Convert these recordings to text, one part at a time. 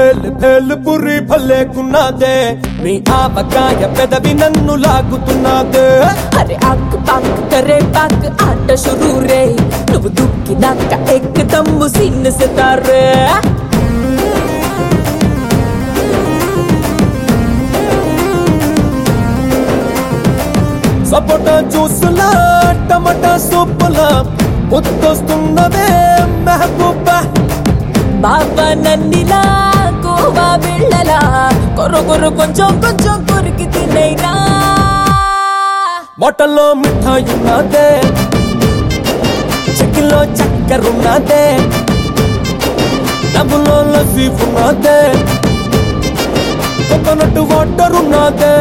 భేల్ భేల్ పురి భలేకున్నదే మీ ఆవకాయ పెదవి నన్ను లాగుతున్నదే అరే ఆక్ పాక్ కరే పాక్ ఆట షురూ రే నువ్వు దుక్కినాక ఎక్కదమ్ము సిన్న సితారే సపోటా జ్యూసులా టమాటా సూపులా ముద్దొస్తున్నదే మెహబూబా బాబా నన్నిలా గోవా వెళ్ళలా కొర కొర కొంచెం కొంచెం కొరికి తినైనా మొట్టలో మిఠాయి ఉన్నదే చిక్కిలో చక్కెర ఉన్నదే డబ్బులో లస్సీ ఉన్నదే కోకోనట్ వాటర్ ఉన్నదే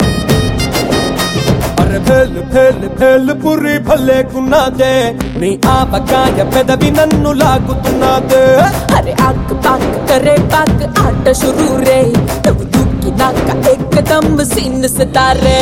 అరే భేల్ భేల్ భేల్ పురి భలేకున్నదే నీ ఆవకాయ పెదవి నన్ను లాగుతున్నదే అరే ఆక్ పాక్ కరే పాక్ ఆట షురూ రే నువ్వు దుక్కినాక ఎక్కదమ్ము సిన్న సితారే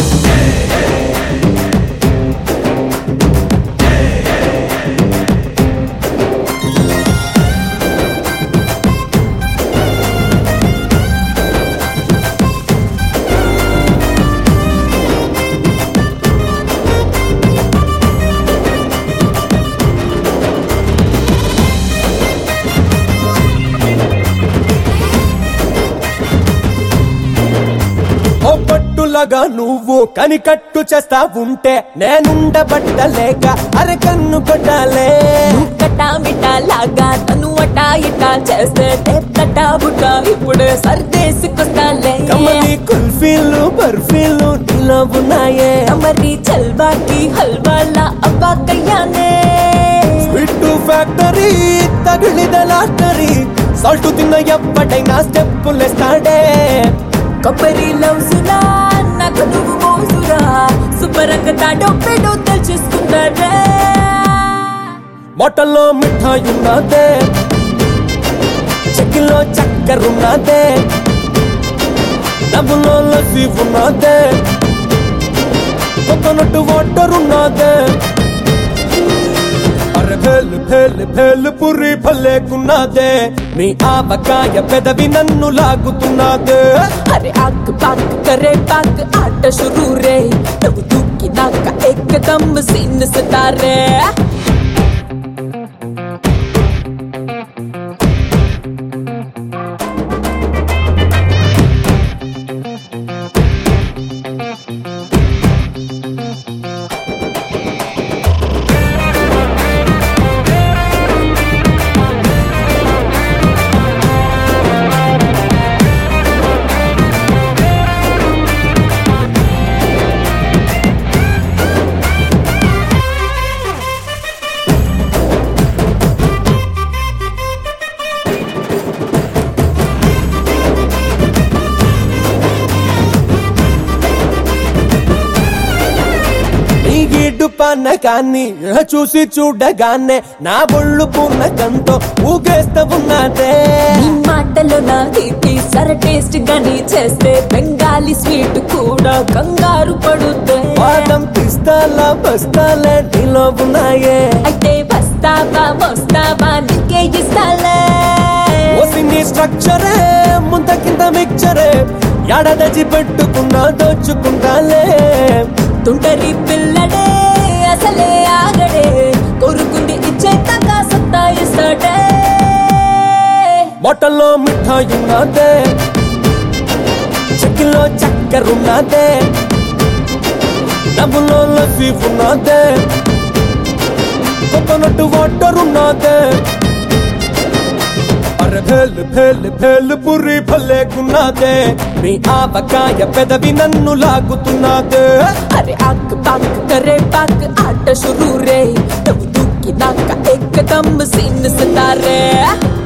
ఓ పట్టులగా నువ్వు కనికట్టు చేస్తా ఉంటే నేనుండబట్టలేక అరే కన్ను కొట్టాలే కటా మిటా లాగా తను అటా ఇటా చేస్తే తటా బుటా ఇప్పుడు సర్దేసుకొస్తాలే కమలి కుల్ఫీలు బర్ఫీలు నీలో ఉన్నాయే మరి చల్వాకి హల్వాలా అబ్బా కయ్యానే స్వీట్ ఫ్యాక్టరీ తగిలిద లాటరీ సాల్ట్ తిన్న ఎప్పటైనా స్టెప్పులేస్తాడే కొబ్బరి లౌసులా నాకు నువ్వు మోసురా సుబ్బరంగ తాడో పెడో తెలుసుకుంటాడే మొట్టలో మిఠాయి ఉన్నదే చెక్కిలో చక్కెర ఉన్నదే డబ్బులో లస్సీ ఉన్నదే కోకోనట్ వాటర్ ఉన్నదే అరే భేల్ భేల్ భేల్ పురి భలేకున్నదే నీ ఆవకాయ పెదవి నన్ను లాగుతున్నదే అరే ఆక్ పాక్ కరే పాక్ ఆట షురూ రే నువ్వు దుక్కినాక ఎక్కదమ్ము సిన్న సితారే నీ గీడు పన్నకాన్ని చూసి చూడగానే నా ఒళ్ళు పున్నకంతో ఊగేస్తా ఉన్నదే నీ మాటలో నా తీపి సర టేస్ట్ గాని చేస్తే బెంగాలీ స్వీట్ కూడా కంగారు పడుద్దే బాదం పిస్తాలా బస్తాలే నీలో ఉన్నాయే అయితే వస్తావా వస్తావా నీకే ఇస్తాలే ఓసి నీ స్ట్రక్చరే ముంత కింద మిక్చరే ఎడదచి పెట్టుకున్నా దోచుకుంటాలే తుంటరి పిల్లడే అసలే ఆగడే కొరుకుంది ఇచ్చేతాక సత్తా ఇస్తాడే మొట్టలో మిఠాయి ఉన్నదే చెక్కిలో చక్కెర ఉన్నదే డబ్బులో లస్సీ ఉన్నదే కోకోనట్ వాటర్ ఉన్నదే అరే భేల్ భేల్ భేల్ పురి భలేకున్నదే నీ ఆవకాయ పెదవి నన్ను లాగుతున్నదే అరే ఆక్ పాక్ కరే పాక్ ఆట షురూ రే నువ్వు దుక్కినాక ఎక్కదమ్ము సిన్న సితారే